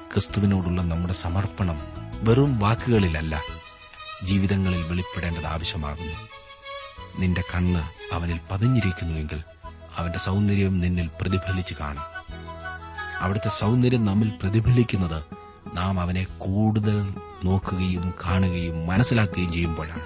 ക്രിസ്തുവിനോടുള്ള നമ്മുടെ സമർപ്പണം വെറും വാക്കുകളിലല്ല ജീവിതങ്ങളിൽ വെളിപ്പെടേണ്ടത് ആവശ്യമാകുന്നു നിന്റെ കണ്ണ് അവനിൽ പതിഞ്ഞിരിക്കുന്നുവെങ്കിൽ അവന്റെ സൗന്ദര്യം നിന്നിൽ പ്രതിഫലിച്ചു കാണും അവിടുത്തെ സൗന്ദര്യം നമ്മിൽ പ്രതിഫലിക്കുന്നത് നാം അവനെ കൂടുതൽ നോക്കുകയും കാണുകയും മനസ്സിലാക്കുകയും ചെയ്യുമ്പോഴാണ്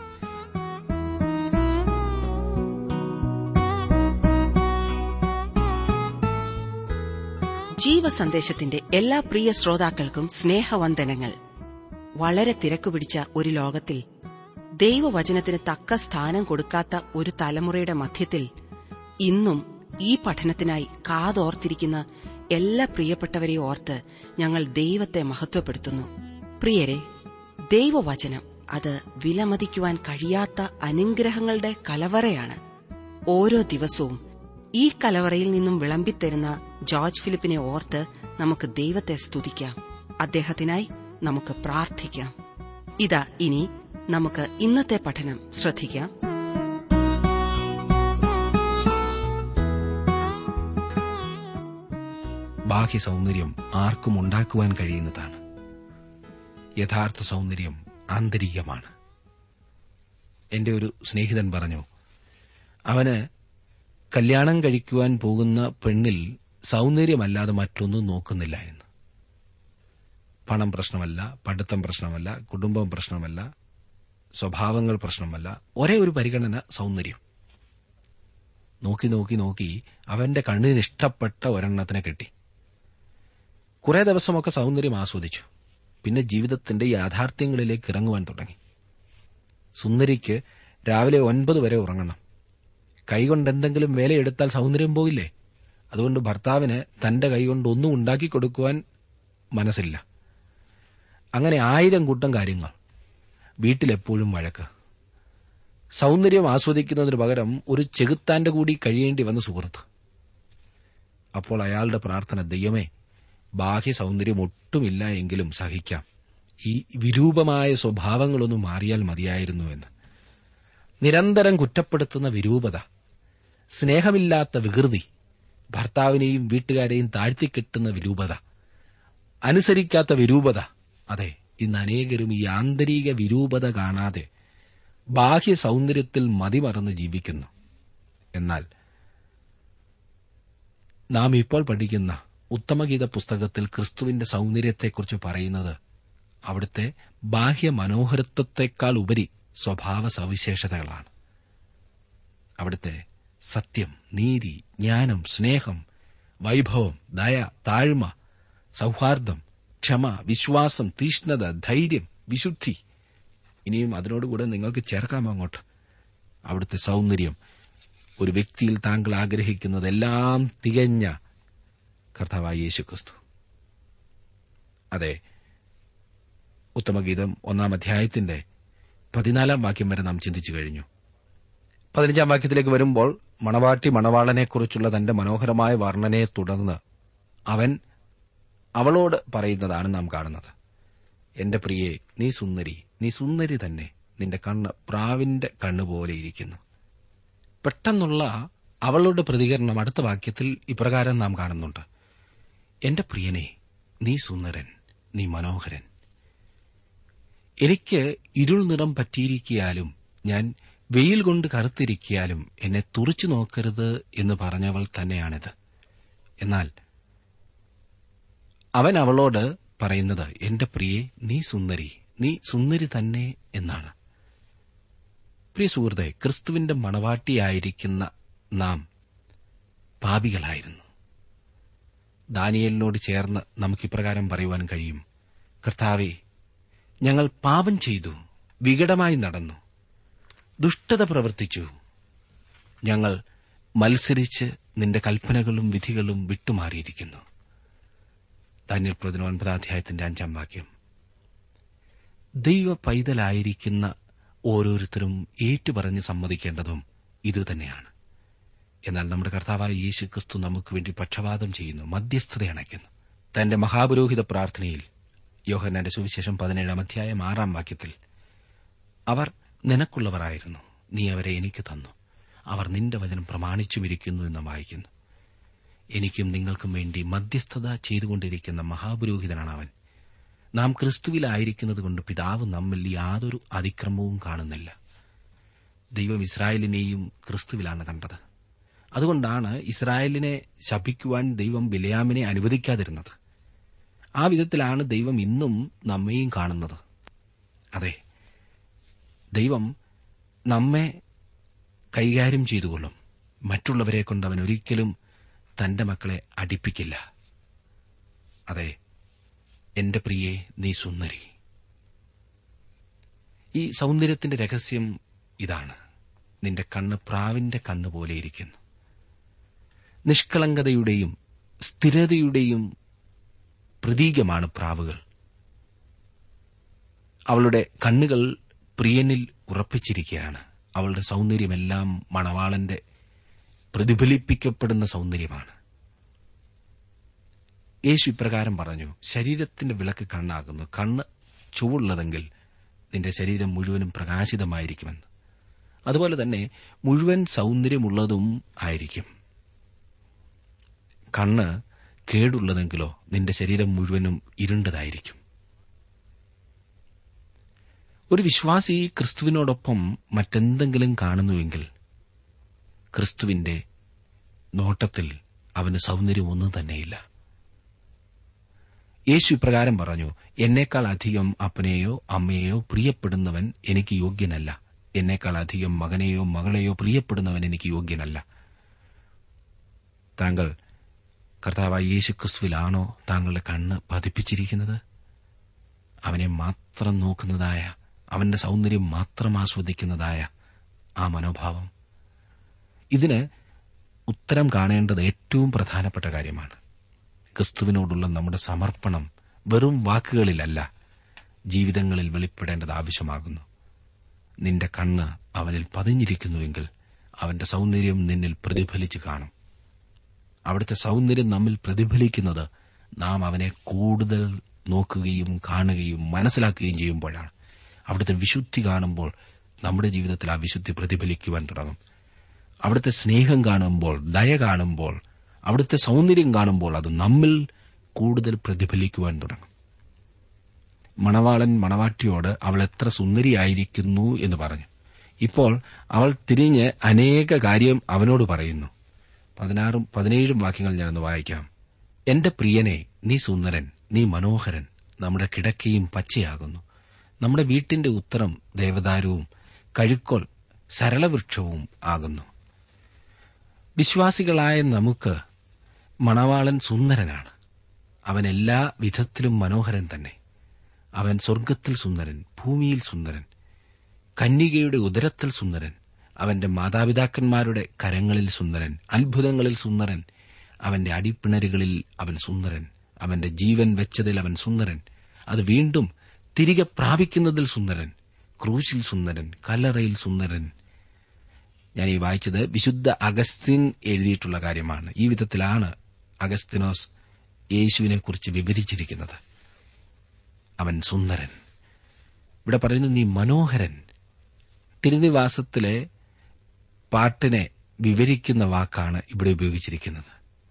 ജീവസന്ദേശത്തിന്റെ എല്ലാ പ്രിയ ശ്രോതാക്കൾക്കും സ്നേഹവന്ദനങ്ങൾ വളരെ തിരക്കു പിടിച്ച ഒരു ലോകത്തിൽ ദൈവവചനത്തിന് തക്ക സ്ഥാനം കൊടുക്കാത്ത ഒരു തലമുറയുടെ മധ്യത്തിൽ ഇന്നും ഈ പഠനത്തിനായി കാതോർത്തിരിക്കുന്ന എല്ലാ പ്രിയപ്പെട്ടവരെ ഓർത്ത് ഞങ്ങൾ ദൈവത്തെ മഹത്വപ്പെടുത്തുന്നു പ്രിയരെ ദൈവവചനം അത് വിലമതിക്കുവാൻ കഴിയാത്ത അനുഗ്രഹങ്ങളുടെ കലവറയാണ് ഓരോ ദിവസവും ഈ കലവറയിൽ നിന്നും വിളമ്പിത്തരുന്ന ജോർജ് ഫിലിപ്പിനെ ഓർത്ത് നമുക്ക് ദൈവത്തെ സ്തുതിക്കാം അദ്ദേഹത്തിനായി നമുക്ക് പ്രാർത്ഥിക്കാം ഇതാ ഇനി നമുക്ക് ഇന്നത്തെ പഠനം ശ്രദ്ധിക്കാം ബാഹ്യ സൗന്ദര്യം ആർക്കും ഉണ്ടാക്കുവാൻ കഴിയുന്നതാണ് യഥാർത്ഥ സൗന്ദര്യം ആന്തരികമാണ് എന്റെ ഒരു സ്നേഹിതൻ പറഞ്ഞു അവന് കല്യാണം കഴിക്കുവാൻ പോകുന്ന പെണ്ണിൽ സൗന്ദര്യമല്ലാതെ മറ്റൊന്നും നോക്കുന്നില്ല എന്ന് പണം പ്രശ്നമല്ല പഠിത്തം പ്രശ്നമല്ല കുടുംബം പ്രശ്നമല്ല സ്വഭാവങ്ങൾ പ്രശ്നമല്ല ഒരേ ഒരു പരിഗണന സൗന്ദര്യം നോക്കി നോക്കി നോക്കി അവന്റെ കണ്ണിന് ഇഷ്ടപ്പെട്ട ഒരെണ്ണത്തിനെ കിട്ടി കുറെ ദിവസമൊക്കെ സൗന്ദര്യം ആസ്വദിച്ചു പിന്നെ ജീവിതത്തിന്റെ യാഥാർത്ഥ്യങ്ങളിലേക്ക് ഇറങ്ങുവാൻ തുടങ്ങി സുന്ദരിക്ക് രാവിലെ ഒൻപത് വരെ ഉറങ്ങണം കൈകൊണ്ട് എന്തെങ്കിലും വേലയെടുത്താൽ സൗന്ദര്യം പോയില്ലേ അതുകൊണ്ട് ഭർത്താവിന് തന്റെ കൈകൊണ്ട് ഒന്നും ഉണ്ടാക്കി കൊടുക്കുവാൻ മനസ്സില്ല അങ്ങനെ ആയിരം കൂട്ടം കാര്യങ്ങൾ വീട്ടിലെപ്പോഴും വഴക്ക് സൗന്ദര്യം ആസ്വദിക്കുന്നതിന് പകരം ഒരു ചെകുത്താന്റെ കൂടി കഴിയേണ്ടി വന്ന സുഹൃത്ത് അപ്പോൾ അയാളുടെ പ്രാർത്ഥന ദൈവമേ ബാഹ്യ സൗന്ദര്യം ഒട്ടുമില്ല എങ്കിലും സഹിക്കാം ഈ വിരൂപമായ സ്വഭാവങ്ങളൊന്നും മാറിയാൽ മതിയായിരുന്നു എന്ന് നിരന്തരം കുറ്റപ്പെടുത്തുന്ന വിരൂപത സ്നേഹമില്ലാത്ത വികൃതി ഭർത്താവിനെയും വീട്ടുകാരെയും താഴ്ത്തിക്കെട്ടുന്ന വിരൂപത അനുസരിക്കാത്ത വിരൂപത അതെ ഇന്ന് അനേകരും ഈ ആന്തരിക വിരൂപത കാണാതെ ബാഹ്യ സൗന്ദര്യത്തിൽ മതിമറന്ന് ജീവിക്കുന്നു എന്നാൽ നാം ഇപ്പോൾ പഠിക്കുന്ന ഉത്തമഗീത പുസ്തകത്തിൽ ക്രിസ്തുവിന്റെ സൗന്ദര്യത്തെക്കുറിച്ച് പറയുന്നത് അവിടുത്തെ ബാഹ്യ മനോഹരത്വത്തെക്കാൾ ഉപരി സ്വഭാവ സവിശേഷതകളാണ് അവിടുത്തെ സത്യം നീതി ജ്ഞാനം സ്നേഹം വൈഭവം ദയ താഴ്മ സൗഹാർദ്ദം ക്ഷമ വിശ്വാസം തീഷ്ണത ധൈര്യം വിശുദ്ധി ഇനിയും അതിനോടുകൂടെ നിങ്ങൾക്ക് ചേർക്കാമോ അങ്ങോട്ട് അവിടുത്തെ സൗന്ദര്യം ഒരു വ്യക്തിയിൽ താങ്കൾ ആഗ്രഹിക്കുന്നതെല്ലാം തികഞ്ഞ കർത്താവായ യേശു ക്രിസ്തു അതെ ഉത്തമഗീതം ഒന്നാം അധ്യായത്തിന്റെ പതിനാലാം വാക്യം വരെ നാം ചിന്തിച്ചു കഴിഞ്ഞു പതിനഞ്ചാം വാക്യത്തിലേക്ക് വരുമ്പോൾ മണവാട്ടി മണവാളനെക്കുറിച്ചുള്ള തന്റെ മനോഹരമായ വർണ്ണനയെ തുടർന്ന് അവൻ അവളോട് പറയുന്നതാണ് നാം കാണുന്നത് എന്റെ പ്രിയെ നീ സുന്ദരി നീ സുന്ദരി തന്നെ നിന്റെ കണ്ണ് പ്രാവിന്റെ കണ്ണുപോലെ ഇരിക്കുന്നു പെട്ടെന്നുള്ള അവളുടെ പ്രതികരണം അടുത്ത വാക്യത്തിൽ ഇപ്രകാരം നാം കാണുന്നുണ്ട് എന്റെ പ്രിയനെ നീ സുന്ദരൻ നീ മനോഹരൻ എനിക്ക് ഇരുൾ നിറം പറ്റിയിരിക്കിയാലും ഞാൻ വെയിൽ കൊണ്ട് കറുത്തിരിക്കിയാലും എന്നെ തുറച്ചു നോക്കരുത് എന്ന് പറഞ്ഞവൾ തന്നെയാണിത് എന്നാൽ അവൻ അവളോട് പറയുന്നത് എന്റെ പ്രിയെ നീ സുന്ദരി നീ സുന്ദരി തന്നെ എന്നാണ് പ്രിയ സുഹൃത്തെ ക്രിസ്തുവിന്റെ മണവാട്ടിയായിരിക്കുന്ന നാം പാപികളായിരുന്നു ദാനിയലിനോട് ചേർന്ന് നമുക്കിപ്രകാരം പറയുവാൻ കഴിയും കർത്താവെ ഞങ്ങൾ പാപം ചെയ്തു വികടമായി നടന്നു ദുഷ്ടത പ്രവർത്തിച്ചു ഞങ്ങൾ മത്സരിച്ച് നിന്റെ കൽപ്പനകളും വിധികളും വിട്ടുമാറിയിരിക്കുന്നു ദാനിയൽ പ്രവചനം ഒൻപതാം അധ്യായത്തിന്റെ അഞ്ചാം വാക്യം ദൈവ പൈതലായിരിക്കുന്ന ഓരോരുത്തരും ഏറ്റുപറഞ്ഞ് സമ്മതിക്കേണ്ടതും ഇതുതന്നെയാണ് എന്നാൽ നമ്മുടെ കർത്താവായ യേശു ക്രിസ്തു നമുക്ക് വേണ്ടി പക്ഷപാതം ചെയ്യുന്നു മധ്യസ്ഥത അണയ്ക്കുന്നു തന്റെ മഹാപുരോഹിത പ്രാർത്ഥനയിൽ യോഹന്നാന്റെ സുവിശേഷം പതിനേഴാം അധ്യായം ആറാം വാക്യത്തിൽ അവർ നിനക്കുള്ളവരായിരുന്നു നീ അവരെ എനിക്ക് തന്നു അവർ നിന്റെ വചനം പ്രമാണിച്ചുമിരിക്കുന്നു എന്ന് വായിക്കുന്നു എനിക്കും നിങ്ങൾക്കും വേണ്ടി മധ്യസ്ഥത ചെയ്തുകൊണ്ടിരിക്കുന്ന മഹാപുരോഹിതനാണ് അവൻ നാം ക്രിസ്തുവിലായിരിക്കുന്നത് കൊണ്ട് പിതാവ് നമ്മിൽ യാതൊരു അതിക്രമവും കാണുന്നില്ല ദൈവം ഇസ്രായേലിനെയും ക്രിസ്തുവിലാണ് കണ്ടത് അതുകൊണ്ടാണ് ഇസ്രായേലിനെ ശപിക്കുവാൻ ദൈവം ബിലയാമിനെ അനുവദിക്കാതിരുന്നത് ആ വിധത്തിലാണ് ദൈവം ഇന്നും നമ്മെയും കാണുന്നത് അതെ ദൈവം നമ്മെ കൈകാര്യം ചെയ്തുകൊള്ളും മറ്റുള്ളവരെ കൊണ്ട് അവൻ ഒരിക്കലും തന്റെ മക്കളെ അടിപ്പിക്കില്ല അതെ എന്റെ പ്രിയെ നീ സുന്ദരി ഈ സൗന്ദര്യത്തിന്റെ രഹസ്യം ഇതാണ് നിന്റെ കണ്ണ് പ്രാവിന്റെ കണ്ണ് പോലെ ഇരിക്കുന്നു നിഷ്കളങ്കതയുടെയും സ്ഥിരതയുടെയും പ്രതീകമാണ് പ്രാവുകൾ അവളുടെ കണ്ണുകൾ പ്രിയനിൽ ഉറപ്പിച്ചിരിക്കുകയാണ് അവളുടെ സൗന്ദര്യമെല്ലാം മണവാളന്റെ പ്രതിഫലിപ്പിക്കപ്പെടുന്ന സൗന്ദര്യമാണ് യേശു ഇപ്രകാരം പറഞ്ഞു ശരീരത്തിന്റെ വിളക്ക് കണ്ണാകുന്നു കണ്ണ് ചുവള്ളതെങ്കിൽ നിന്റെ ശരീരം മുഴുവനും പ്രകാശിതമായിരിക്കുമെന്ന് അതുപോലെ തന്നെ മുഴുവൻ സൗന്ദര്യമുള്ളതും ആയിരിക്കും കണ്ണ് കേടുള്ളതെങ്കിലോ നിന്റെ ശരീരം മുഴുവനും ഇരുണ്ടതായിരിക്കും ഒരു വിശ്വാസി ക്രിസ്തുവിനോടൊപ്പം മറ്റെന്തെങ്കിലും കാണുന്നുവെങ്കിൽ ക്രിസ്തുവിന്റെ നോട്ടത്തിൽ അവന് സൗന്ദര്യം ഒന്നും തന്നെയില്ല യേശു ഇപ്രകാരം പറഞ്ഞു എന്നേക്കാൾ അധികം അപ്പനെയോ അമ്മയെയോ പ്രിയപ്പെടുന്നവൻ എനിക്ക് യോഗ്യനല്ല എന്നേക്കാൾ അധികം മകനെയോ മകളെയോ പ്രിയപ്പെടുന്നവൻ എനിക്ക് യോഗ്യനല്ല താങ്കൾ കർത്താവായ യേശു ക്രിസ്തുവിലാണോ താങ്കളുടെ കണ്ണ് പതിപ്പിച്ചിരിക്കുന്നത് അവനെ മാത്രം നോക്കുന്നതായ അവന്റെ സൗന്ദര്യം മാത്രം ആസ്വദിക്കുന്നതായ ആ മനോഭാവം ഇതിന് ഉത്തരം കാണേണ്ടത് ഏറ്റവും പ്രധാനപ്പെട്ട കാര്യമാണ് ക്രിസ്തുവിനോടുള്ള നമ്മുടെ സമർപ്പണം വെറും വാക്കുകളിലല്ല ജീവിതങ്ങളിൽ വെളിപ്പെടേണ്ടത് ആവശ്യമാകുന്നു നിന്റെ കണ്ണ് അവനിൽ പതിഞ്ഞിരിക്കുന്നുവെങ്കിൽ അവന്റെ സൗന്ദര്യം നിന്നിൽ പ്രതിഫലിച്ചു കാണും അവിടുത്തെ സൗന്ദര്യം നമ്മിൽ പ്രതിഫലിക്കുന്നത് നാം അവനെ കൂടുതൽ നോക്കുകയും കാണുകയും മനസ്സിലാക്കുകയും ചെയ്യുമ്പോഴാണ് അവിടുത്തെ വിശുദ്ധി കാണുമ്പോൾ നമ്മുടെ ജീവിതത്തിൽ ആ വിശുദ്ധി പ്രതിഫലിക്കുവാൻ തുടങ്ങും അവിടുത്തെ സ്നേഹം കാണുമ്പോൾ ദയ കാണുമ്പോൾ അവിടുത്തെ സൗന്ദര്യം കാണുമ്പോൾ അത് നമ്മിൽ കൂടുതൽ പ്രതിഫലിക്കുവാൻ തുടങ്ങും മണവാളൻ മണവാട്ടിയോട് അവൾ എത്ര സുന്ദരിയായിരിക്കുന്നു എന്ന് പറഞ്ഞു ഇപ്പോൾ അവൾ തിരിഞ്ഞ് അനേക കാര്യം അവനോട് പറയുന്നു പതിനാറും പതിനേഴും വാക്യങ്ങൾ ഞാനൊന്ന് വായിക്കാം എന്റെ പ്രിയനെ നീ സുന്ദരൻ നീ മനോഹരൻ നമ്മുടെ കിടക്കയും പച്ചയാകുന്നു നമ്മുടെ വീട്ടിന്റെ ഉത്തരം ദേവദാരുവും കഴുക്കോൽ സരളവൃക്ഷവും ആകുന്നു വിശ്വാസികളായ നമുക്ക് മണവാളൻ സുന്ദരനാണ് അവൻ എല്ലാ വിധത്തിലും മനോഹരൻ തന്നെ അവൻ സ്വർഗത്തിൽ സുന്ദരൻ ഭൂമിയിൽ സുന്ദരൻ കന്യകയുടെ ഉദരത്തിൽ സുന്ദരൻ അവന്റെ മാതാപിതാക്കന്മാരുടെ കരങ്ങളിൽ സുന്ദരൻ അത്ഭുതങ്ങളിൽ സുന്ദരൻ അവന്റെ അടിപ്പിണരുകളിൽ അവൻ സുന്ദരൻ അവന്റെ ജീവൻ വെച്ചതിൽ അവൻ സുന്ദരൻ അത് വീണ്ടും തിരികെ പ്രാപിക്കുന്നതിൽ സുന്ദരൻ ക്രൂശിൽ സുന്ദരൻ കല്ലറയിൽ സുന്ദരൻ ഞാൻ ഈ വായിച്ചത് വിശുദ്ധ അഗസ്തിൻ എഴുതിയിട്ടുള്ള കാര്യമാണ് ഈ വിധത്തിലാണ് അഗസ്തിനോസ് യേശുവിനെക്കുറിച്ച് വിവരിച്ചിരിക്കുന്നത് അവൻ സുന്ദരൻ ഇവിടെ പറയുന്നു നീ മനോഹരൻ തിരുനിവാസത്തിലെ പാട്ടിനെ വിവരിക്കുന്ന വാക്കാണ് ഇവിടെ ഉപയോഗിച്ചിരിക്കുന്നത്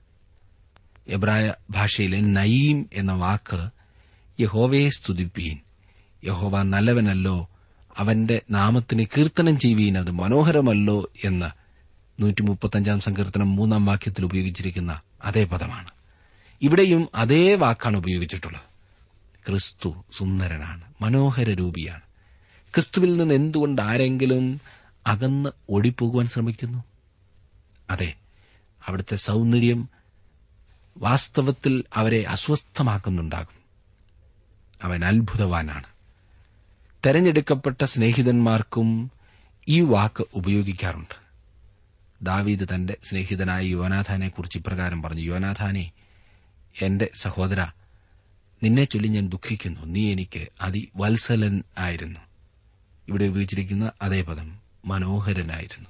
എബ്രായ ഭാഷയിലെ നയീം എന്ന വാക്ക് യഹോവയെ സ്തുതിപ്പീൻ യഹോവ നല്ലവനല്ലോ അവന്റെ നാമത്തിന് കീർത്തനം ചെയ്യുവീൻ അത് മനോഹരമല്ലോ എന്ന് നൂറ്റി മുപ്പത്തഞ്ചാം സങ്കീർത്തനം മൂന്നാം വാക്യത്തിൽ ഉപയോഗിച്ചിരിക്കുന്ന അതേ പദമാണ് ഇവിടെയും അതേ വാക്കാണ് ഉപയോഗിച്ചിട്ടുള്ളത് ക്രിസ്തു സുന്ദരനാണ് മനോഹര രൂപിയാണ് ക്രിസ്തുവിൽ നിന്ന് എന്തുകൊണ്ട് ആരെങ്കിലും അകന്ന് ഓടിപ്പോകുവാൻ ശ്രമിക്കുന്നു അതെ അവിടുത്തെ സൗന്ദര്യം വാസ്തവത്തിൽ അവരെ അസ്വസ്ഥമാക്കുന്നുണ്ടാകും അവൻ അത്ഭുതവാനാണ് തെരഞ്ഞെടുക്കപ്പെട്ട സ്നേഹിതന്മാർക്കും ഈ വാക്ക് ഉപയോഗിക്കാറുണ്ട് ദാവീദ് തന്റെ സ്നേഹിതനായ യോനാഥാനെ കുറിച്ച് ഇപ്രകാരം പറഞ്ഞു യോനാഥാനെ എന്റെ സഹോദര നിന്നെ ചൊല്ലി ഞാൻ ദുഃഖിക്കുന്നു നീ എനിക്ക് അതിവത്സലൻ ആയിരുന്നു ഇവിടെ ഉപയോഗിച്ചിരിക്കുന്ന അതേ പദം മനോഹരനായിരുന്നു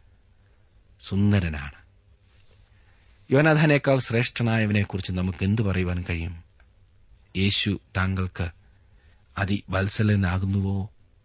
സുന്ദരനാണ് യോനാഥാനേക്കാൾ ശ്രേഷ്ഠനായവനെക്കുറിച്ച് നമുക്ക് എന്തു പറയുവാൻ കഴിയും യേശു താങ്കൾക്ക് അതിവത്സലനാകുന്നുവോ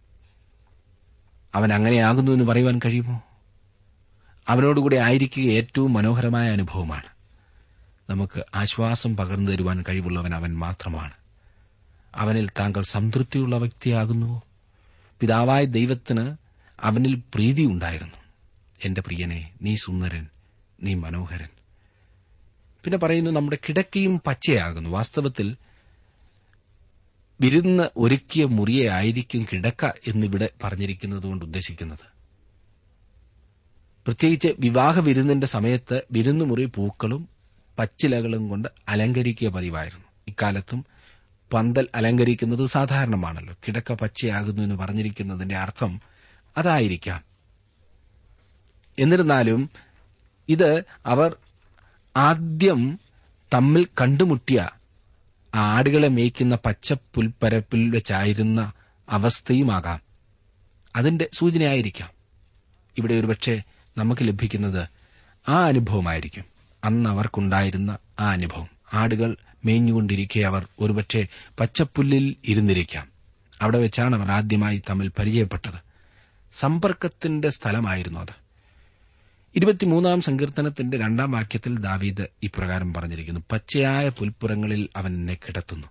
അവൻ അങ്ങനെയാകുന്നു എന്ന് പറയുവാൻ കഴിയുമോ അവനോടുകൂടി ആയിരിക്കുക ഏറ്റവും മനോഹരമായ അനുഭവമാണ് നമുക്ക് ആശ്വാസം പകർന്നു തരുവാൻ കഴിവുള്ളവൻ അവൻ മാത്രമാണ് അവനിൽ താങ്കൾ സംതൃപ്തിയുള്ള വ്യക്തിയാകുന്നുവോ പിതാവായ ദൈവത്തിന് അവനിൽ പ്രീതിയുണ്ടായിരുന്നു എന്റെ പ്രിയനെ നീ സുന്ദരൻ നീ മനോഹരൻ പിന്നെ പറയുന്നു നമ്മുടെ കിടക്കയും പച്ചയാകുന്നു വാസ്തവത്തിൽ വിരുന്ന് ഒരുക്കിയ മുറിയെ ആയിരിക്കും കിടക്ക എന്നിവിടെ പറഞ്ഞിരിക്കുന്നത് കൊണ്ട് ഉദ്ദേശിക്കുന്നത് പ്രത്യേകിച്ച് വിവാഹ വിരുന്നിന്റെ സമയത്ത് വിരുന്നുമുറി പൂക്കളും പച്ചിലകളും കൊണ്ട് അലങ്കരിക്കുക പതിവായിരുന്നു ഇക്കാലത്തും പന്തൽ അലങ്കരിക്കുന്നത് സാധാരണമാണല്ലോ കിടക്ക പച്ചയാകുന്നു എന്ന് പറഞ്ഞിരിക്കുന്നതിന്റെ അർത്ഥം അതായിരിക്കാം എന്നിരുന്നാലും ഇത് അവർ ആദ്യം തമ്മിൽ കണ്ടുമുട്ടിയ ആടുകളെ മേയ്ക്കുന്ന പച്ച പുൽപ്പരപ്പിൽ വെച്ചായിരുന്ന അവസ്ഥയുമാകാം അതിന്റെ സൂചനയായിരിക്കാം ഇവിടെ ഒരുപക്ഷെ നമുക്ക് ലഭിക്കുന്നത് ആ അനുഭവമായിരിക്കും അന്ന് അവർക്കുണ്ടായിരുന്ന ആ അനുഭവം ആടുകൾ മേഞ്ഞുകൊണ്ടിരിക്കെ അവർ ഒരുപക്ഷെ പച്ചപ്പുല്ലിൽ ഇരുന്നിരിക്കാം അവിടെ വെച്ചാണ് അവർ ആദ്യമായി തമ്മിൽ പരിചയപ്പെട്ടത് സമ്പർക്കത്തിന്റെ സ്ഥലമായിരുന്നു അത് ഇരുപത്തിമൂന്നാം സങ്കീർത്തനത്തിന്റെ രണ്ടാം വാക്യത്തിൽ ദാവീദ് ഇപ്രകാരം പറഞ്ഞിരിക്കുന്നു പച്ചയായ പുൽപ്പുറങ്ങളിൽ അവൻ എന്നെ കിടത്തുന്നു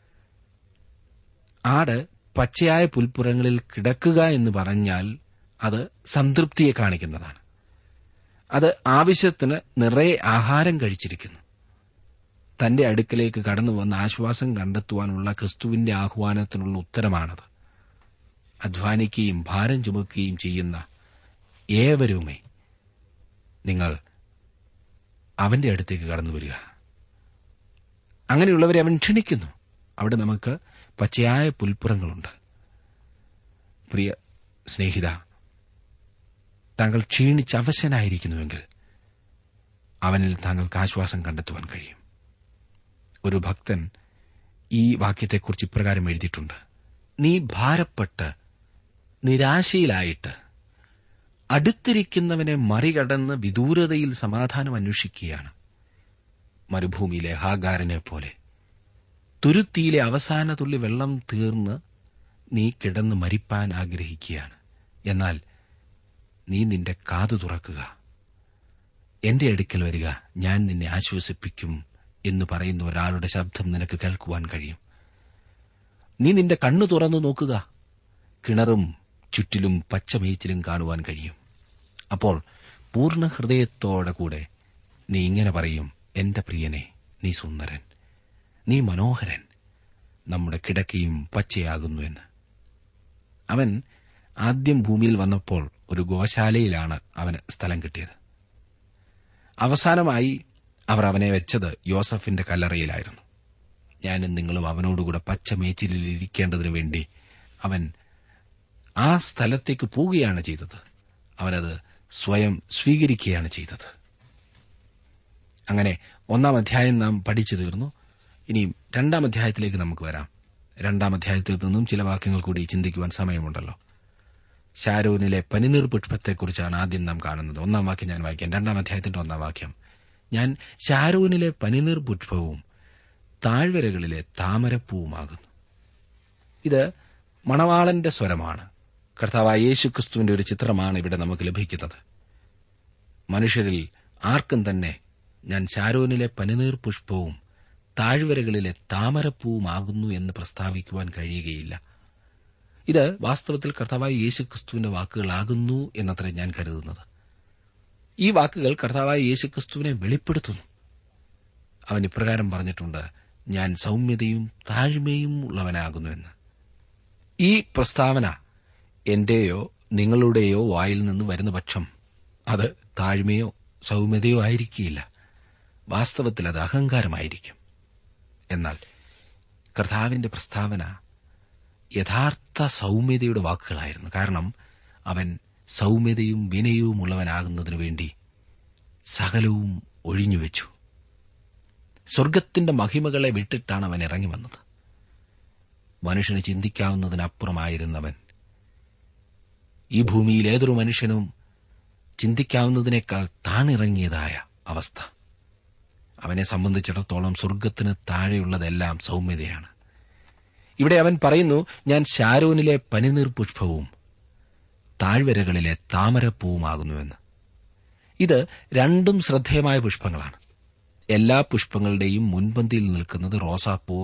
ആട് പച്ചയായ പുൽപ്പുറങ്ങളിൽ കിടക്കുക എന്ന് പറഞ്ഞാൽ അത് സംതൃപ്തിയെ കാണിക്കുന്നതാണ് അത് ആവശ്യത്തിന് നിറയെ ആഹാരം കഴിച്ചിരിക്കുന്നു തന്റെ അടുക്കലേക്ക് കടന്നു വന്ന് ആശ്വാസം കണ്ടെത്തുവാനുള്ള ക്രിസ്തുവിന്റെ ആഹ്വാനത്തിനുള്ള ഉത്തരമാണത് അധ്വാനിക്കുകയും ഭാരം ചുമക്കുകയും ചെയ്യുന്ന ഏവരുമേ നിങ്ങൾ അവന്റെ അടുത്തേക്ക് കടന്നു വരിക അങ്ങനെയുള്ളവരെ അവൻ ക്ഷണിക്കുന്നു അവിടെ നമുക്ക് പച്ചയായ പുൽപ്പുറങ്ങളുണ്ട് പ്രിയ സ്നേഹിത താങ്കൾ ക്ഷീണിച്ച് അവശനായിരിക്കുന്നുവെങ്കിൽ അവനിൽ താങ്കൾക്ക് ആശ്വാസം കണ്ടെത്തുവാൻ കഴിയും ഒരു ഭക്തൻ ഈ വാക്യത്തെക്കുറിച്ച് ഇപ്രകാരം എഴുതിയിട്ടുണ്ട് നീ ഭാരപ്പെട്ട് നിരാശയിലായിട്ട് അടുത്തിരിക്കുന്നവനെ മറികടന്ന് വിദൂരതയിൽ സമാധാനം അന്വേഷിക്കുകയാണ് മരുഭൂമിയിലെ ഹാഗാരനെ പോലെ തുരുത്തിയിലെ അവസാന തുള്ളി വെള്ളം തീർന്ന് നീ കിടന്ന് മരിപ്പാൻ ആഗ്രഹിക്കുകയാണ് എന്നാൽ നീ നിന്റെ കാതു തുറക്കുക എന്റെ അടുക്കൽ വരിക ഞാൻ നിന്നെ ആശ്വസിപ്പിക്കും എന്ന് പറയുന്ന ഒരാളുടെ ശബ്ദം നിനക്ക് കേൾക്കുവാൻ കഴിയും നീ നിന്റെ കണ്ണു തുറന്നു നോക്കുക കിണറും ചുറ്റിലും പച്ചമേച്ചിലും കാണുവാൻ കഴിയും അപ്പോൾ പൂർണ്ണ ഹൃദയത്തോടെ കൂടെ നീ ഇങ്ങനെ പറയും എന്റെ പ്രിയനെ നീ സുന്ദരൻ നീ മനോഹരൻ നമ്മുടെ കിടക്കയും പച്ചയാകുന്നു എന്ന് അവൻ ആദ്യം ഭൂമിയിൽ വന്നപ്പോൾ ഒരു ഗോശാലയിലാണ് അവന് സ്ഥലം കിട്ടിയത് അവസാനമായി അവർ അവനെ വെച്ചത് യോസഫിന്റെ കല്ലറയിലായിരുന്നു ഞാനും നിങ്ങളും അവനോടുകൂടെ പച്ചമേച്ചിലിൽ ഇരിക്കേണ്ടതിനു വേണ്ടി അവൻ ആ സ്ഥലത്തേക്ക് പോവുകയാണ് ചെയ്തത് അവനത് സ്വയം സ്വീകരിക്കുകയാണ് ചെയ്തത് അങ്ങനെ ഒന്നാം അധ്യായം നാം പഠിച്ചു തീർന്നു ഇനി രണ്ടാം അധ്യായത്തിലേക്ക് നമുക്ക് വരാം രണ്ടാം അധ്യായത്തിൽ നിന്നും ചില വാക്യങ്ങൾ കൂടി ചിന്തിക്കുവാൻ സമയമുണ്ടല്ലോ ഷാരോനിലെ പനിനീർ പുഷ്പത്തെക്കുറിച്ചാണ് ആദ്യം നാം കാണുന്നത് ഒന്നാം വാക്യം ഞാൻ വായിക്കാം രണ്ടാം അധ്യായത്തിന്റെ ഒന്നാം വാക്യം ഞാൻ ഷാരോനിലെ പനിനീർ പുഷ്പവും താഴ്വരകളിലെ താമരപ്പൂവുമാകുന്നു ഇത് മണവാളന്റെ സ്വരമാണ് കർത്താവായ യേശുക്രിസ്തുവിന്റെ ഒരു ചിത്രമാണ് ഇവിടെ നമുക്ക് ലഭിക്കുന്നത് മനുഷ്യരിൽ ആർക്കും തന്നെ ഞാൻ ശാരോനിലെ പനിനീർ പുഷ്പവും താഴ്വരകളിലെ താമരപ്പൂവുമാകുന്നു എന്ന് പ്രസ്താവിക്കുവാൻ കഴിയുകയില്ല ഇത് വാസ്തവത്തിൽ കർത്താവായ യേശുക്രിസ്തുവിന്റെ വാക്കുകളാകുന്നു എന്നത്ര ഞാൻ കരുതുന്നത് ഈ വാക്കുകൾ കർത്താവായ യേശുക്രിസ്തുവിനെ വെളിപ്പെടുത്തുന്നു അവൻ ഇപ്രകാരം പറഞ്ഞിട്ടുണ്ട് ഞാൻ സൗമ്യതയും താഴ്മയും ഉള്ളവനാകുന്നു എന്ന് ഈ പ്രസ്താവന എന്റെയോ നിങ്ങളുടെയോ വായിൽ നിന്ന് വരുന്ന പക്ഷം അത് താഴ്മയോ സൗമ്യതയോ ആയിരിക്കില്ല വാസ്തവത്തിൽ അത് അഹങ്കാരമായിരിക്കും എന്നാൽ കർത്താവിന്റെ പ്രസ്താവന യഥാർത്ഥ സൗമ്യതയുടെ വാക്കുകളായിരുന്നു കാരണം അവൻ സൗമ്യതയും വിനയവും ഉള്ളവനാകുന്നതിനു വേണ്ടി സകലവും ഒഴിഞ്ഞുവെച്ചു സ്വർഗത്തിന്റെ മഹിമകളെ വിട്ടിട്ടാണ് അവൻ ഇറങ്ങി വന്നത് മനുഷ്യന് ചിന്തിക്കാവുന്നതിനപ്പുറമായിരുന്നവൻ ഈ ഭൂമിയിൽ ഏതൊരു മനുഷ്യനും ചിന്തിക്കാവുന്നതിനേക്കാൾ താണിറങ്ങിയതായ അവസ്ഥ അവനെ സംബന്ധിച്ചിടത്തോളം സ്വർഗത്തിന് താഴെയുള്ളതെല്ലാം സൗമ്യതയാണ് ഇവിടെ അവൻ പറയുന്നു ഞാൻ ഷാരോനിലെ പനിനീർ പുഷ്പവും താഴ്വരകളിലെ താമരപ്പൂവുമാകുന്നുവെന്ന് ഇത് രണ്ടും ശ്രദ്ധേയമായ പുഷ്പങ്ങളാണ് എല്ലാ പുഷ്പങ്ങളുടെയും മുൻപന്തിയിൽ നിൽക്കുന്നത് റോസാപ്പൂവ്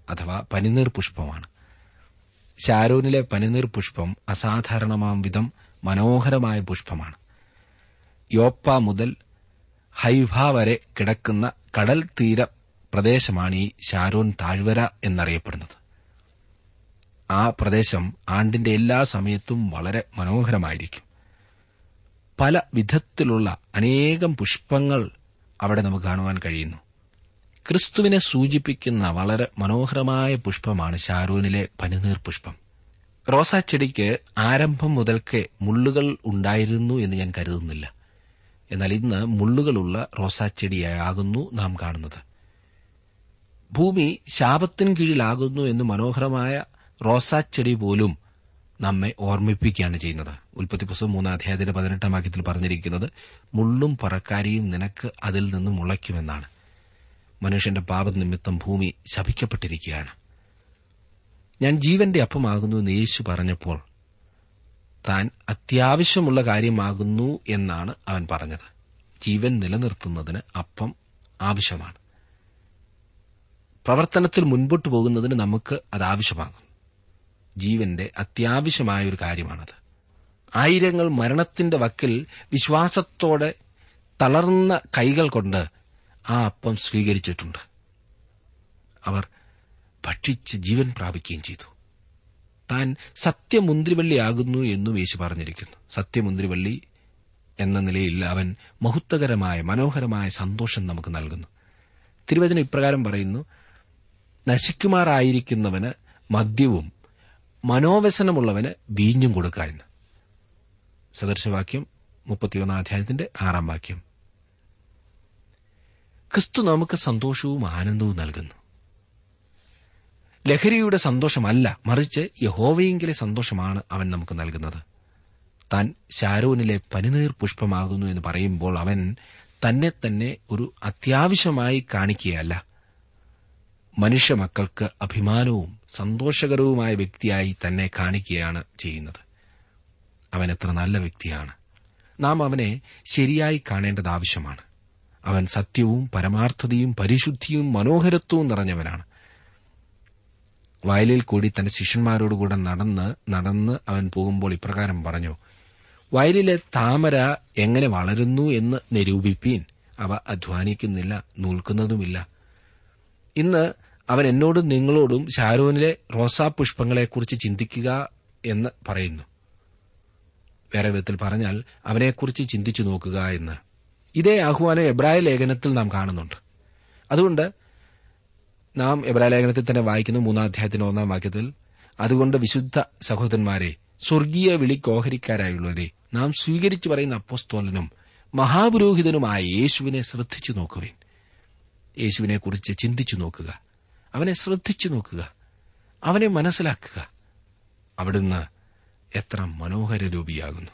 അഥവാ പനിനീർ പുഷ്പമാണ് ഷാരോനിലെ പനിനീർ പുഷ്പം അസാധാരണമാം വിധം മനോഹരമായ പുഷ്പമാണ് യോപ്പ മുതൽ ഹൈഭ വരെ കിടക്കുന്ന കടൽ തീര പ്രദേശമാണ് ഈ ഷാരോൻ താഴ്വര എന്നറിയപ്പെടുന്നത് ആ പ്രദേശം ആണ്ടിന്റെ എല്ലാ സമയത്തും വളരെ മനോഹരമായിരിക്കും പല വിധത്തിലുള്ള അനേകം പുഷ്പങ്ങൾ അവിടെ നമുക്ക് കാണുവാൻ കഴിയുന്നു ക്രിസ്തുവിനെ സൂചിപ്പിക്കുന്ന വളരെ മനോഹരമായ പുഷ്പമാണ് ഷാരൂനിലെ പനിനീർ പുഷ്പം റോസാ ചെടിക്ക് ആരംഭം മുതൽക്കേ മുള്ളുകൾ ഉണ്ടായിരുന്നു എന്ന് ഞാൻ കരുതുന്നില്ല എന്നാൽ ഇന്ന് മുള്ളുകളുള്ള റോസാ ചെടിയാകുന്നു നാം കാണുന്നത് ഭൂമി ശാപത്തിൻ കീഴിലാകുന്നു എന്ന് മനോഹരമായ റോസാ ചെടി പോലും നമ്മെ ഓർമ്മിപ്പിക്കുകയാണ് ചെയ്യുന്നത് ഉൽപ്പത്തി പുസ്തകം മൂന്നാം അധ്യായത്തിന്റെ പതിനെട്ടാം വാക്യത്തിൽ പറഞ്ഞിരിക്കുന്നത് മുള്ളും പറക്കാരിയും നിനക്ക് അതിൽ നിന്ന് മുളയ്ക്കുമെന്നാണ് മനുഷ്യന്റെ പാപനിമിത്തം ഭൂമി ശപിക്കപ്പെട്ടിരിക്കുകയാണ് ഞാൻ ജീവന്റെ അപ്പമാകുന്നു എന്ന് യേശു പറഞ്ഞപ്പോൾ താൻ അത്യാവശ്യമുള്ള കാര്യമാകുന്നു എന്നാണ് അവൻ പറഞ്ഞത് ജീവൻ നിലനിർത്തുന്നതിന് അപ്പം ആവശ്യമാണ് പ്രവർത്തനത്തിൽ മുൻപോട്ട് പോകുന്നതിന് നമുക്ക് അത് ആവശ്യമാകും ജീവന്റെ അത്യാവശ്യമായ ഒരു കാര്യമാണത് ആയിരങ്ങൾ മരണത്തിന്റെ വക്കിൽ വിശ്വാസത്തോടെ തളർന്ന കൈകൾ കൊണ്ട് ആ അപ്പം സ്വീകരിച്ചിട്ടുണ്ട് അവർ ഭക്ഷിച്ച് ജീവൻ പ്രാപിക്കുകയും ചെയ്തു താൻ സത്യമുന്തിരിവള്ളിയാകുന്നു എന്നും യേശു പറഞ്ഞിരിക്കുന്നു സത്യമുന്തിരിവള്ളി എന്ന നിലയിൽ അവൻ മഹത്വകരമായ മനോഹരമായ സന്തോഷം നമുക്ക് നൽകുന്നു തിരുവചനം ഇപ്രകാരം പറയുന്നു നശിക്കുമാറായിരിക്കുന്നവന് മദ്യവും മനോവ്യസനമുള്ളവന് വീഞ്ഞും കൊടുക്ക എന്ന് സദർശവാക്യം മുപ്പത്തിയൊന്നാം അധ്യായത്തിന്റെ ആറാം വാക്യം ക്രിസ്തു നമുക്ക് സന്തോഷവും ആനന്ദവും നൽകുന്നു ലഹരിയുടെ സന്തോഷമല്ല മറിച്ച് യഹോവയെങ്കിലെ സന്തോഷമാണ് അവൻ നമുക്ക് നൽകുന്നത് താൻ ശാരോനിലെ പനിനീർ പുഷ്പമാകുന്നു എന്ന് പറയുമ്പോൾ അവൻ തന്നെ തന്നെ ഒരു അത്യാവശ്യമായി കാണിക്കുകയല്ല മനുഷ്യമക്കൾക്ക് അഭിമാനവും സന്തോഷകരവുമായ വ്യക്തിയായി തന്നെ കാണിക്കുകയാണ് ചെയ്യുന്നത് അവൻ എത്ര നല്ല വ്യക്തിയാണ് നാം അവനെ ശരിയായി കാണേണ്ടത് ആവശ്യമാണ് അവൻ സത്യവും പരമാർത്ഥതയും പരിശുദ്ധിയും മനോഹരത്വവും നിറഞ്ഞവനാണ് വയലിൽ കൂടി തന്റെ ശിഷ്യന്മാരോടുകൂടെ നടന്ന് നടന്ന് അവൻ പോകുമ്പോൾ ഇപ്രകാരം പറഞ്ഞു വയലിലെ താമര എങ്ങനെ വളരുന്നു എന്ന് നിരൂപിപ്പീൻ അവ അധ്വാനിക്കുന്നില്ല നൂൽക്കുന്നതുമില്ല ഇന്ന് അവൻ എന്നോടും നിങ്ങളോടും ഷാരോനിലെ റോസാപുഷ്പങ്ങളെക്കുറിച്ച് ചിന്തിക്കുക എന്ന് പറയുന്നു വേറെ വിധത്തിൽ പറഞ്ഞാൽ അവനെക്കുറിച്ച് ചിന്തിച്ചു നോക്കുക എന്ന് ഇതേ ആഹ്വാനം എബ്രായ ലേഖനത്തിൽ നാം കാണുന്നുണ്ട് അതുകൊണ്ട് നാം എബ്രായ ലേഖനത്തിൽ തന്നെ വായിക്കുന്നു മൂന്നാം അധ്യായത്തിന്റെ ഒന്നാം വാക്യത്തിൽ അതുകൊണ്ട് വിശുദ്ധ സഹോദരന്മാരെ സ്വർഗീയ വിളിക്കോഹരിക്കാരായുള്ളവരെ നാം സ്വീകരിച്ചു പറയുന്ന അപ്പോസ്തോലനും മഹാപുരോഹിതനുമായ യേശുവിനെ ശ്രദ്ധിച്ചു നോക്കുവിൻ യേശുവിനെക്കുറിച്ച് ചിന്തിച്ചു നോക്കുക അവനെ ശ്രദ്ധിച്ചു നോക്കുക അവനെ മനസ്സിലാക്കുക അവിടുന്ന് എത്ര മനോഹര രൂപിയാകുന്നു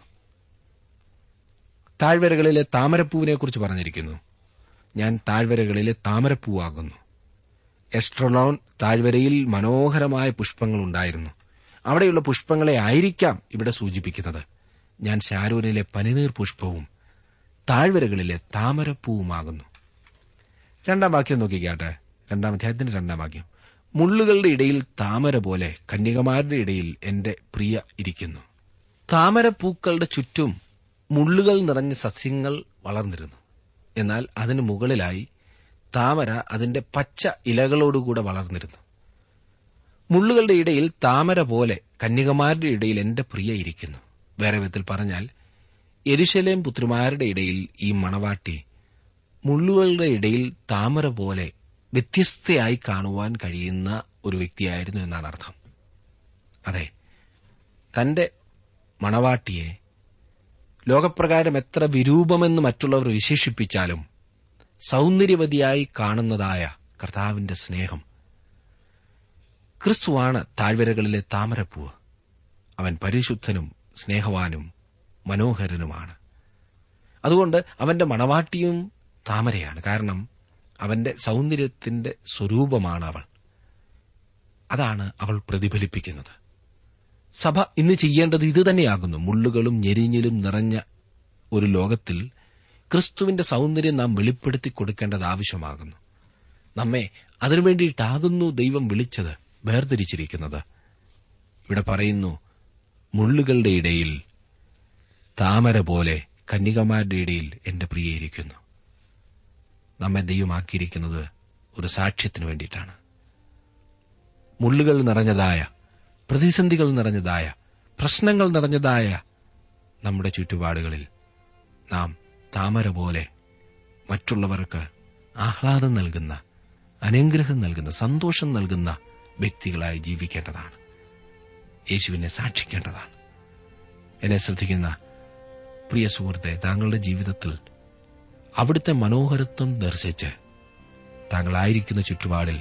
താഴ്വരകളിലെ താമരപ്പൂവിനെക്കുറിച്ച് പറഞ്ഞിരിക്കുന്നു ഞാൻ താഴ്വരകളിലെ താമരപ്പൂവാകുന്നു എസ്ട്രലോൺ താഴ്വരയിൽ മനോഹരമായ പുഷ്പങ്ങൾ ഉണ്ടായിരുന്നു അവിടെയുള്ള പുഷ്പങ്ങളെ ആയിരിക്കാം ഇവിടെ സൂചിപ്പിക്കുന്നത് ഞാൻ ഷാരൂനിലെ പനിനീർ പുഷ്പവും താഴ്വരകളിലെ താമരപ്പൂവുമാകുന്നു രണ്ടാം വാക്യം നോക്കിക്കാട്ടെ രണ്ടാം അധ്യായത്തിന്റെ രണ്ടാം വാക്യം മുള്ളുകളുടെ ഇടയിൽ താമര പോലെ കന്യകമാരുടെ ഇടയിൽ എന്റെ പ്രിയ ഇരിക്കുന്നു താമരപ്പൂക്കളുടെ ചുറ്റും മുള്ളുകൾ നിറഞ്ഞ സസ്യങ്ങൾ വളർന്നിരുന്നു എന്നാൽ അതിനു മുകളിലായി താമര അതിന്റെ പച്ച ഇലകളോടുകൂടെ വളർന്നിരുന്നു മുള്ളുകളുടെ ഇടയിൽ താമര പോലെ കന്യകമാരുടെ ഇടയിൽ എന്റെ പ്രിയ ഇരിക്കുന്നു വേറെ വിധത്തിൽ പറഞ്ഞാൽ എരിശലേം പുത്രിമാരുടെ ഇടയിൽ ഈ മണവാട്ടി മുള്ളുകളുടെ ഇടയിൽ താമര പോലെ വ്യത്യസ്തയായി കാണുവാൻ കഴിയുന്ന ഒരു വ്യക്തിയായിരുന്നു എന്നാണ് അർത്ഥം അതെ തന്റെ മണവാട്ടിയെ ലോകപ്രകാരം എത്ര വിരൂപമെന്ന് മറ്റുള്ളവർ വിശേഷിപ്പിച്ചാലും സൗന്ദര്യവതിയായി കാണുന്നതായ കർത്താവിന്റെ സ്നേഹം ക്രിസ്തുവാണ് താഴ്വരകളിലെ താമരപ്പൂവ് അവൻ പരിശുദ്ധനും സ്നേഹവാനും മനോഹരനുമാണ് അതുകൊണ്ട് അവന്റെ മണവാട്ടിയും താമരയാണ് കാരണം അവന്റെ സൗന്ദര്യത്തിന്റെ സ്വരൂപമാണ് അവൾ അതാണ് അവൾ പ്രതിഫലിപ്പിക്കുന്നത് സഭ ഇന്ന് ചെയ്യേണ്ടത് ഇതുതന്നെയാകുന്നു മുള്ളുകളും ഞെരിഞ്ഞിലും നിറഞ്ഞ ഒരു ലോകത്തിൽ ക്രിസ്തുവിന്റെ സൗന്ദര്യം നാം വെളിപ്പെടുത്തി കൊടുക്കേണ്ടത് ആവശ്യമാകുന്നു നമ്മെ അതിനു വേണ്ടിയിട്ടാകുന്നു ദൈവം വിളിച്ചത് വേർതിരിച്ചിരിക്കുന്നത് ഇവിടെ പറയുന്നു മുള്ളുകളുടെ ഇടയിൽ താമര പോലെ കന്യകമാരുടെ ഇടയിൽ എന്റെ പ്രിയയിരിക്കുന്നു നമ്മെ ദൈവമാക്കിയിരിക്കുന്നത് ഒരു സാക്ഷ്യത്തിനു വേണ്ടിയിട്ടാണ് മുള്ളുകൾ നിറഞ്ഞതായ പ്രതിസന്ധികൾ നിറഞ്ഞതായ പ്രശ്നങ്ങൾ നിറഞ്ഞതായ നമ്മുടെ ചുറ്റുപാടുകളിൽ നാം താമര പോലെ മറ്റുള്ളവർക്ക് ആഹ്ലാദം നൽകുന്ന അനുഗ്രഹം നൽകുന്ന സന്തോഷം നൽകുന്ന വ്യക്തികളായി ജീവിക്കേണ്ടതാണ് യേശുവിനെ സാക്ഷിക്കേണ്ടതാണ് എന്നെ ശ്രദ്ധിക്കുന്ന പ്രിയ സുഹൃത്തെ താങ്കളുടെ ജീവിതത്തിൽ അവിടുത്തെ മനോഹരത്വം ദർശിച്ച് താങ്കളായിരിക്കുന്ന ചുറ്റുപാടിൽ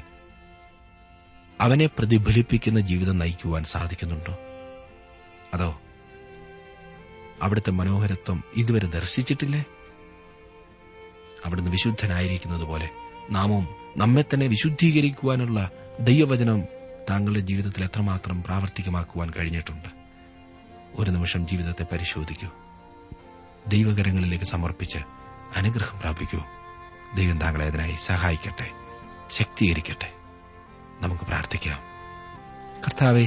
അവനെ പ്രതിഫലിപ്പിക്കുന്ന ജീവിതം നയിക്കുവാൻ സാധിക്കുന്നുണ്ടോ അതോ അവിടുത്തെ മനോഹരത്വം ഇതുവരെ ദർശിച്ചിട്ടില്ലേ അവിടുന്ന് വിശുദ്ധനായിരിക്കുന്നത് പോലെ നാമും നമ്മെ തന്നെ വിശുദ്ധീകരിക്കുവാനുള്ള ദൈവവചനം താങ്കളുടെ ജീവിതത്തിൽ എത്രമാത്രം പ്രാവർത്തികമാക്കുവാൻ കഴിഞ്ഞിട്ടുണ്ട് ഒരു നിമിഷം ജീവിതത്തെ പരിശോധിക്കൂ ദൈവകരങ്ങളിലേക്ക് സമർപ്പിച്ച് അനുഗ്രഹം പ്രാപിക്കൂ ദൈവം താങ്കളെ അതിനായി സഹായിക്കട്ടെ ശക്തീകരിക്കട്ടെ നമുക്ക് പ്രാർത്ഥിക്കാം കർത്താവെ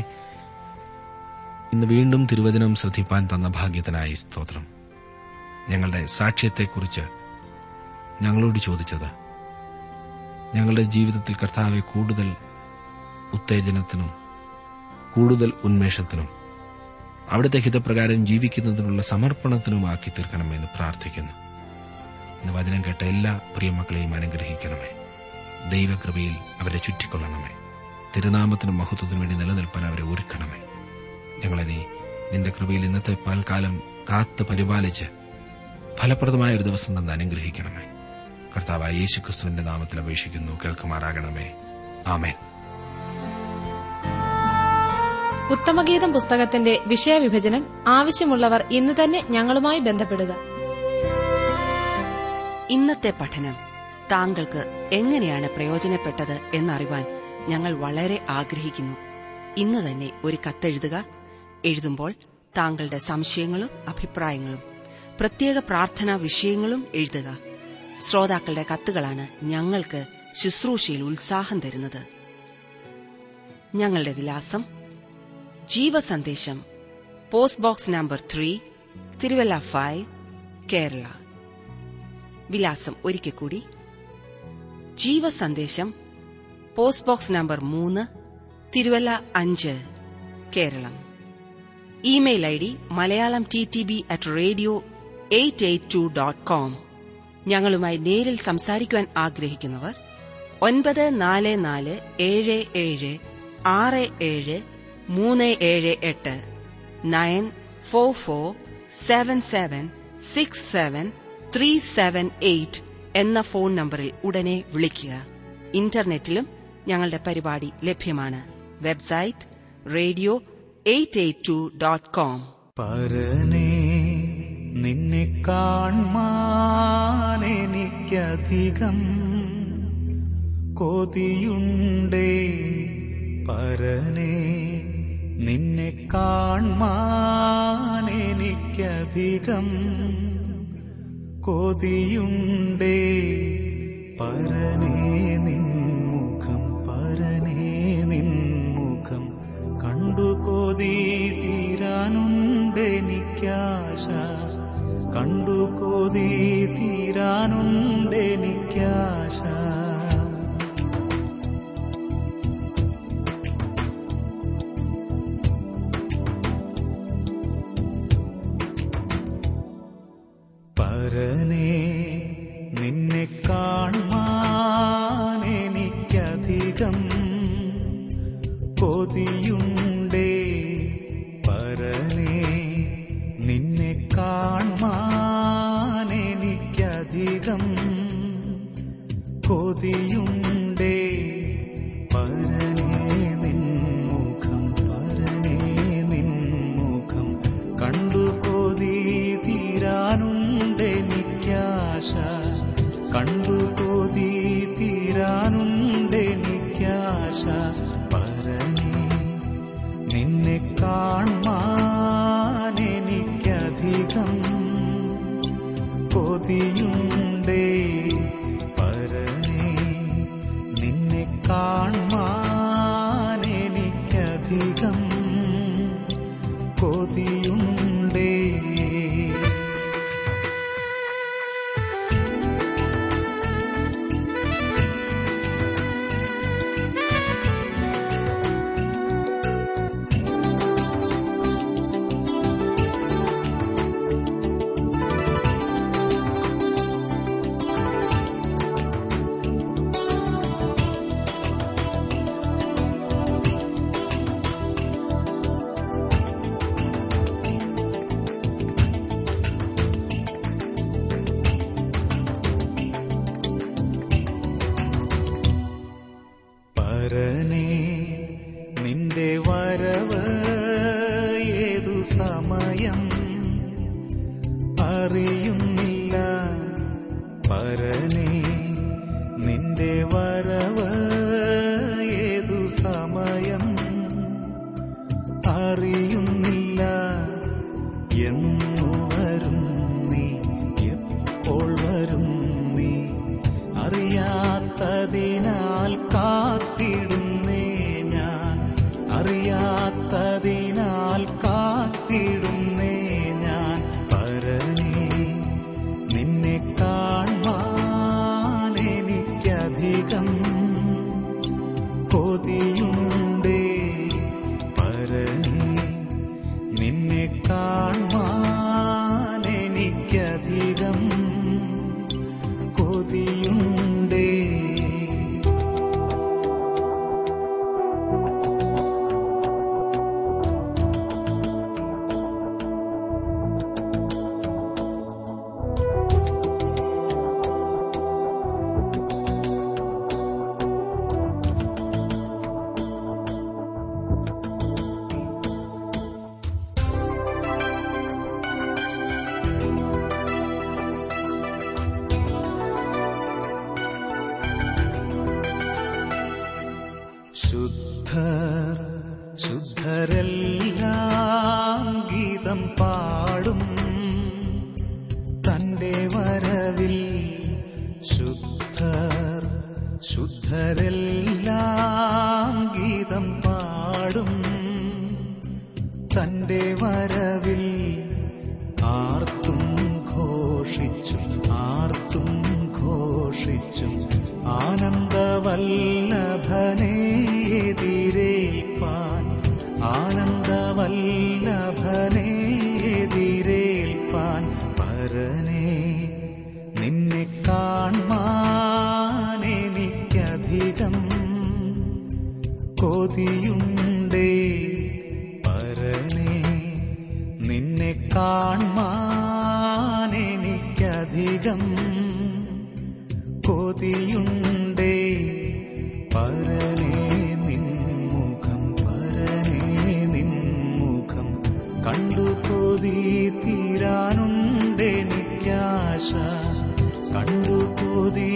ഇന്ന് വീണ്ടും തിരുവചനം ശ്രദ്ധിപ്പാൻ തന്ന ഭാഗ്യത്തിനായി സ്തോത്രം ഞങ്ങളുടെ സാക്ഷ്യത്തെക്കുറിച്ച് ഞങ്ങളോട് ചോദിച്ചത് ഞങ്ങളുടെ ജീവിതത്തിൽ കർത്താവെ കൂടുതൽ ഉത്തേജനത്തിനും കൂടുതൽ ഉന്മേഷത്തിനും അവിടുത്തെ ഹിതപ്രകാരം ജീവിക്കുന്നതിനുള്ള സമർപ്പണത്തിനുമാക്കി തീർക്കണമെന്ന് പ്രാർത്ഥിക്കുന്നു ഇന്ന് വചനം കേട്ട എല്ലാ പ്രിയമക്കളെയും അനുഗ്രഹിക്കണമേ ദൈവകൃപയിൽ അവരെ ചുറ്റിക്കൊള്ളണമേ തിരുനാമത്തിനും മഹത്വത്തിനും വേണ്ടി നിലനിൽപ്പാൻ അവരെ ഒരുക്കണമേ ഞങ്ങളെ നീ നിന്റെ കൃപയിൽ ഇന്നത്തെ പാൽക്കാലം കാത്ത് പരിപാലിച്ച് ഫലപ്രദമായ ഒരു ദിവസം തന്നെ അനുഗ്രഹിക്കണമേ കർത്താവായ യേശു ക്രിസ്തുവിന്റെ നാമത്തിൽ അപേക്ഷിക്കുന്നു കേൾക്കുമാറാകണമേ ആമേൻ ഉത്തമഗീതം പുസ്തകത്തിന്റെ വിഷയവിഭജനം ആവശ്യമുള്ളവർ ഇന്ന് തന്നെ ഞങ്ങളുമായി ബന്ധപ്പെടുക ഇന്നത്തെ പഠനം താങ്കൾക്ക് എങ്ങനെയാണ് പ്രയോജനപ്പെട്ടത് എന്നറിവാൻ ഞങ്ങൾ വളരെ ആഗ്രഹിക്കുന്നു ഇന്ന് തന്നെ ഒരു കത്തെഴുതുക എഴുതുമ്പോൾ താങ്കളുടെ സംശയങ്ങളും അഭിപ്രായങ്ങളും പ്രത്യേക പ്രാർത്ഥനാ വിഷയങ്ങളും എഴുതുക ശ്രോതാക്കളുടെ കത്തുകളാണ് ഞങ്ങൾക്ക് ശുശ്രൂഷയിൽ ഉത്സാഹം തരുന്നത് ഞങ്ങളുടെ വിലാസം Jeevasandesham post box number three Thiruvalla five Kerala വിലാസം ഒരിക്കൽ കൂടി ജീവസന്ദേശം പോസ്റ്റ് ബോക്സ് നമ്പർ മൂന്ന് തിരുവല്ല അഞ്ച് Keralam email I D Malayalam T T B at radio eight eight two dot com ഞങ്ങളുമായി നേരിൽ സംസാരിക്കുവാൻ ആഗ്രഹിക്കുന്നവർ ഒൻപത് നാല് നാല് ഏഴ് ഏഴ് ആറ് ഏഴ് മൂന്ന് ഏഴ് എട്ട് nine four four seven seven six seven three seven eight എന്ന ഫോൺ നമ്പറിൽ ഉടനെ വിളിക്കുക ഇന്റർനെറ്റിലും ഞങ്ങളുടെ പരിപാടി ലഭ്യമാണ് website radio eight eight two dot com പരനേ നിന്നെ കാൺമാൻ എനിക്കധികം കൊതിയുണ്ടേ പരനേ നിന്നെ കാൺമാൻ എനിക്കധികം കൊതിയുണ്ടേ പരനേ നിൻമുഖം പരനേ നിൻമുഖം കണ്ടു കൊതി തീരാനുണ്ടെനിക്കാശ കണ്ടു കൊതി തീരാനുണ്ടെനിക്കാശ പരനേ നിന്നെ കാൺമാൻ എനിക്കധികം പരനേ നിന്റെ വരവ് ഏതു സമയം അറിയുന്നില്ല പരനേ നിന്റെ വരവ് ഏതു സമയം അറിയുന്നില്ല എന്നു വരും നീ എപ്പോൾ വരും നീ അറിയാത്തതിനാൽ കാത്തിടുന്നേ ഞാൻ അറിയാത്തതിനാൽ കാത്തിടുന്നേ ഞാൻ പരനേ നിന്നെ കാണാൻ എനിക്കധികം കൊതിയുണ്ടേ പരനേ നിന്നെ കാണാൻ എനിക്കധികം കൊതിയുണ്ടേ ശുദ്ധർ ശുദ്ധരെല്ലാം ഗീതം പാടും തന്റെ വരവിൽ ശുദ്ധർ ശുദ്ധരെല്ലാം ഗീതം പാടും തന്റെ വരവിൽ ആർത്തും ഘോഷിച്ചും ആർത്തും ഘോഷിച്ചും ആനന്ദവല്ലഭനെ എതിരേൽപ്പാൻ ആനന്ദവല്ലഭനെ എതിരേൽപ്പാൻ പരനേ നിന്നെ കാണാൻ എനിക്കധികം കൊതിയുണ്ടേ പരനേ നിന്നെ കാണാൻ എനിക്കധികം കൊതിയുണ്ടേ പരനേ നിൻമുഖം പരനേ നിൻമുഖം കണ്ടു കൊതി തീരാനുണ്ടെനിക്കാശ കണ്ടു കൊതി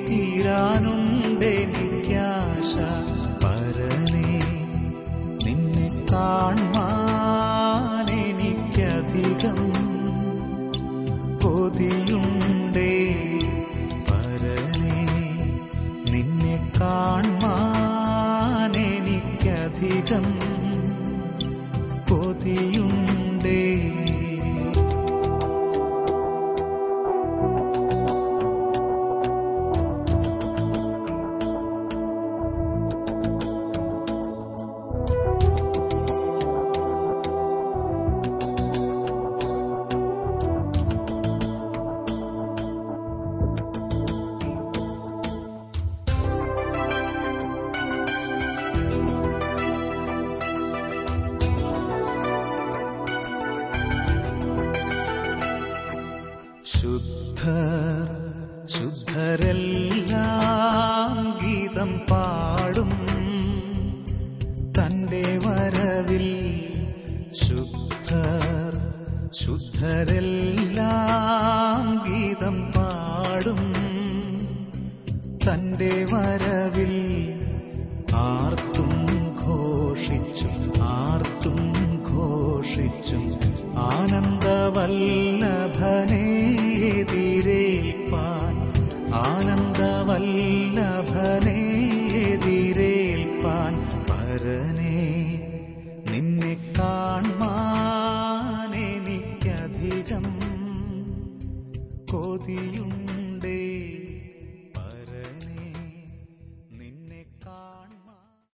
തീരാനുണ്ടെനിക്കാശ പരനേ നിന്നെ കാണാൻ എനിക്കധികം കൊതിയുണ്ടേ പരനേ നിന്നെ കാണാൻ എനിക്കധികം കൊതിയുണ്ടേ ശുദ്ധർ ശുദ്ധരെല്ലാം ഗീതം പാടും തന്റെ വരവിൽ ശുദ്ധർ ശുദ്ധരെല്ലാം ഗീതം പാടും തന്റെ വരവിൽ ആർത്തും ഘോഷിച്ചും ആർത്തും ഘോഷിച്ചും ആനന്ദവല്ലഭനെ എതിരേൽപ്പാൻ ആനന്ദവല്ലഭനെ എതിരേൽപ്പാൻ പരനേ നിന്നെ കാണാൻ എനിക്കധികം കൊതിയുണ്ട്